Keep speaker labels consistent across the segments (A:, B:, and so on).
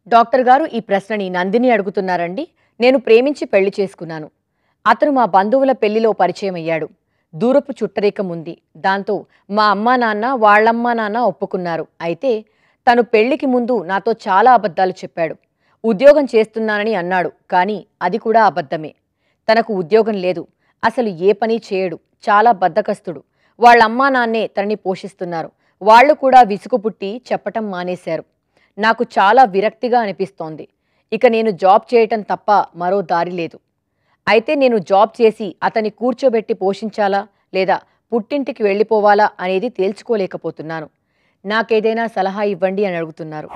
A: doctor గారు ఈ ప్రశ్నని నందిని అడుగుతున్నారండి నేను ప్రేమించి పెళ్లి చేసుకున్నాను అతను మా బంధువుల పెళ్లిలో పరిచయం అయ్యాడు దూరపు చుట్టరికం ఉంది దాంతో మా అమ్మా నాన్న వాళ్ళమ్మా నాన్న ఒప్పుకున్నారు అయితే తను పెళ్లికి ముందు నాతో చాలా అబద్ధాలు చెప్పాడు ఉద్యోగం చేస్తున్నానని అన్నాడు కానీ అది కూడా అబద్ధమే తనకు ఉద్యోగం లేదు అసలు ఏ పని చేయడు చాలా బద్ధకస్తుడు వాళ్ళమ్మా నాన్నే తనని పోషిస్తున్నారు వాళ్ళు కూడా విసుగు పుట్టి చెప్పటం మానేశారు నాకు చాలా విరక్తిగా అనిపిస్తోంది ఇక నేను జాబ్ చేయటం తప్ప మరో దారి లేదు అయితే నేను జాబ్ చేసి అతన్ని కూర్చోబెట్టి పోషించాలా లేదా పుట్టింటికి వెళ్ళిపోవాలా అనేది తేల్చుకోలేకపోతున్నాను నాకేదైనా సలహా ఇవ్వండి అని అడుగుతున్నారు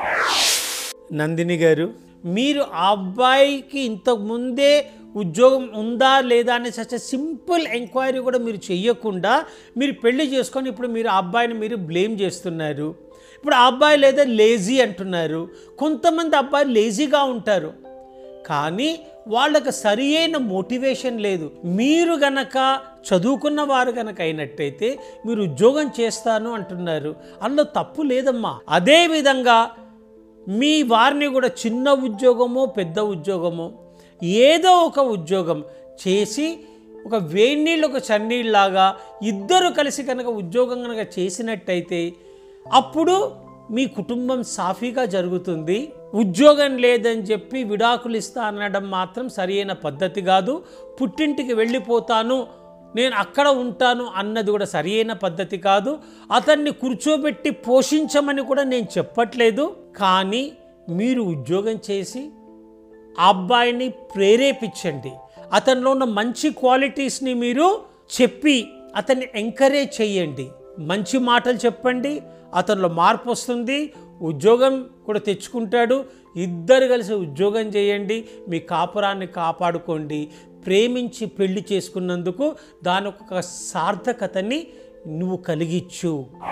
B: నందిని గారు మీరు ఆ అబ్బాయికి ఇంతకు ముందే ఉద్యోగం ఉందా లేదా అనే సచ్ సింపుల్ ఎంక్వైరీ కూడా మీరు చెయ్యకుండా మీరు పెళ్లి చేసుకొని ఇప్పుడు మీరు ఆ అబ్బాయిని మీరు బ్లేమ్ చేస్తున్నారు ఇప్పుడు ఆ అబ్బాయి లేదా లేజీ అంటున్నారు కొంతమంది అబ్బాయిలు లేజీగా ఉంటారు కానీ వాళ్ళకి సరి అయిన మోటివేషన్ లేదు మీరు గనక చదువుకున్న వారు గనక అయినట్టయితే మీరు ఉద్యోగం చేస్తాను అంటున్నారు అందులో తప్పు లేదమ్మా అదేవిధంగా మీ వారిని కూడా చిన్న ఉద్యోగమో పెద్ద ఉద్యోగమో ఏదో ఒక ఉద్యోగం చేసి ఒక వేడినీళ్ళు ఒక చన్నీళ్ళలాగా ఇద్దరు కలిసి కనుక ఉద్యోగం కనుక చేసినట్టయితే అప్పుడు మీ కుటుంబం సాఫీగా జరుగుతుంది ఉద్యోగం లేదని చెప్పి విడాకులు ఇస్తా అనడం మాత్రం సరైన పద్ధతి కాదు పుట్టింటికి వెళ్ళిపోతాను నేను అక్కడ ఉంటాను అన్నది కూడా సరియైన పద్ధతి కాదు అతన్ని కూర్చోబెట్టి పోషించమని కూడా నేను చెప్పట్లేదు కానీ మీరు ఉద్యోగం చేసి ఆ అబ్బాయిని ప్రేరేపించండి అతనిలో ఉన్న మంచి క్వాలిటీస్ని మీరు చెప్పి అతన్ని ఎంకరేజ్ చేయండి మంచి మాటలు చెప్పండి అతనిలో మార్పు వస్తుంది ఉద్యోగం కూడా తెచ్చుకుంటాడు ఇద్దరు కలిసి ఉద్యోగం చేయండి మీ కాపురాన్ని కాపాడుకోండి ప్రేమించి పెళ్లి చేసుకున్నందుకు దాని ఒక సార్థకతని నువ్వు కలిగిచ్చు